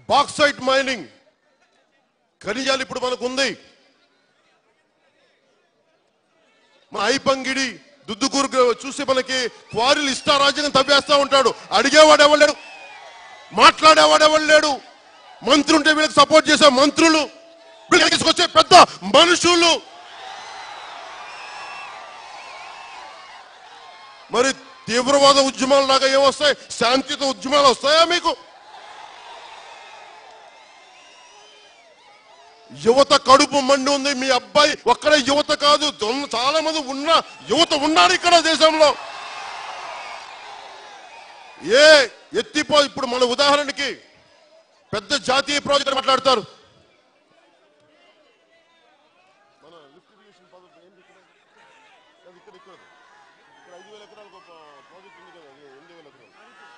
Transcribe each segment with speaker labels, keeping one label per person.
Speaker 1: Bauxite mining ఖనిజాలు ఇప్పుడు మనకు ఉంది మన ఐపంగిడి దుద్దుకూరు చూసి మనకి క్వారీలు ఇష్టారాజ్యంగా తవ్వేస్తా ఉంటాడు అడిగేవాడు ఎవరు లేడు మాట్లాడేవాడు ఎవరు లేడు మంత్రి ఉంటే వీళ్ళకి సపోర్ట్ చేసే మంత్రులు వీళ్ళకి తీసుకొచ్చే పెద్ద మనుషులు మరి తీవ్రవాద ఉద్యమాలు లాగా ఏమొస్తాయి శాంతియుత ఉద్యమాలు వస్తాయా మీకు యువత కడుపు మండి ఉంది మీ అబ్బాయి ఒక్కడే యువత కాదు దొంగ చాలా మంది ఉన్న యువత ఉన్నారు ఇక్కడ దేశంలో ఏ ఎత్తిపో ఇప్పుడు మన ఉదాహరణకి పెద్ద జాతీయ ప్రాజెక్ట్ మాట్లాడతారు మన lift irrigation పద్ధతి ఏంటి ఇక్కడ? అది ఇక్కడ ఇక్కడ. ఇక్కడ ఐదు వేల ఎకరాలకు ఒక ప్రాజెక్ట్ ఉంది కదా అది ఎనిమిది వేల ఎకరాలు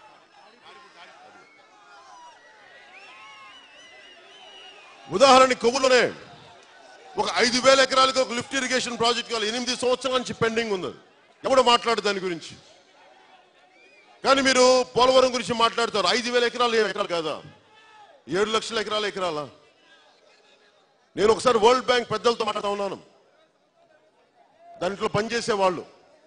Speaker 1: ఉదాహరణ కొవ్వులోనే ఒక ఐదు వేల ఎకరాలకు ఒక లిఫ్ట్ ఇరిగేషన్ ప్రాజెక్ట్ కావాలి ఎనిమిది సంవత్సరాల నుంచి పెండింగ్ ఉంది ఎవడు మాట్లాడు దాని గురించి కానీ మీరు పోలవరం గురించి మాట్లాడతారు ఐదు వేల ఎకరాలు ఏం ఎకరాలు కాదా ఏడు లక్షల ఎకరాల ఎకరాలా నేను ఒకసారి వరల్డ్ బ్యాంక్ పెద్దలతో మాట్లాడుతూ ఉన్నాను దాంట్లో పనిచేసే వాళ్ళు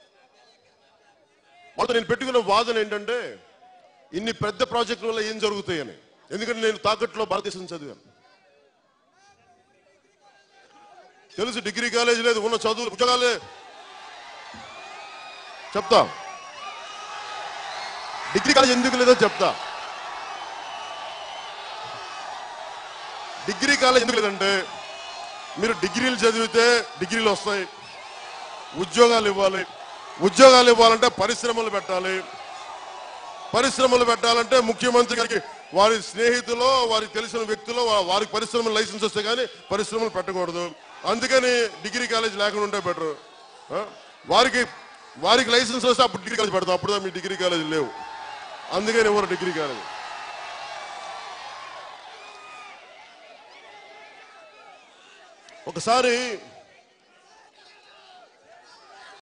Speaker 1: వాళ్ళతో నేను పెట్టుకున్న వాదన ఏంటంటే ఇన్ని పెద్ద ప్రాజెక్టుల వల్ల ఏం జరుగుతాయని ఎందుకంటే నేను తాకట్లో భారతదేశం చదివాను తెలుసు డిగ్రీ కాలేజ్ లేదు ఉన్న చదువులు ఉద్యోగాలే చెప్తా డిగ్రీ కాలేజ్ ఎందుకు లేదో చెప్తా డిగ్రీ కాలేజ్ ఎందుకు లేదంటే మీరు డిగ్రీలు చదివితే డిగ్రీలు వస్తాయి ఉద్యోగాలు ఇవ్వాలి ఉద్యోగాలు ఇవ్వాలంటే పరిశ్రమలు పెట్టాలి పరిశ్రమలు పెట్టాలంటే ముఖ్యమంత్రి గారికి వారి స్నేహితులో వారికి తెలిసిన వ్యక్తులు వా- వారికి పరిశ్రమలు లైసెన్స్ వస్తే కానీ పరిశ్రమలు పెట్టకూడదు అందుకని డిగ్రీ కాలేజ్ లేకుండా ఉంటే బెటర్ వారికి వారికి లైసెన్స్ వస్తే అప్పుడు డిగ్రీ కాలేజ్ పెడతాం అప్పుడు మీ డిగ్రీ కాలేజ్ లేవు అందుకని ఎవరు డిగ్రీ కాలేజ్ ఒకసారి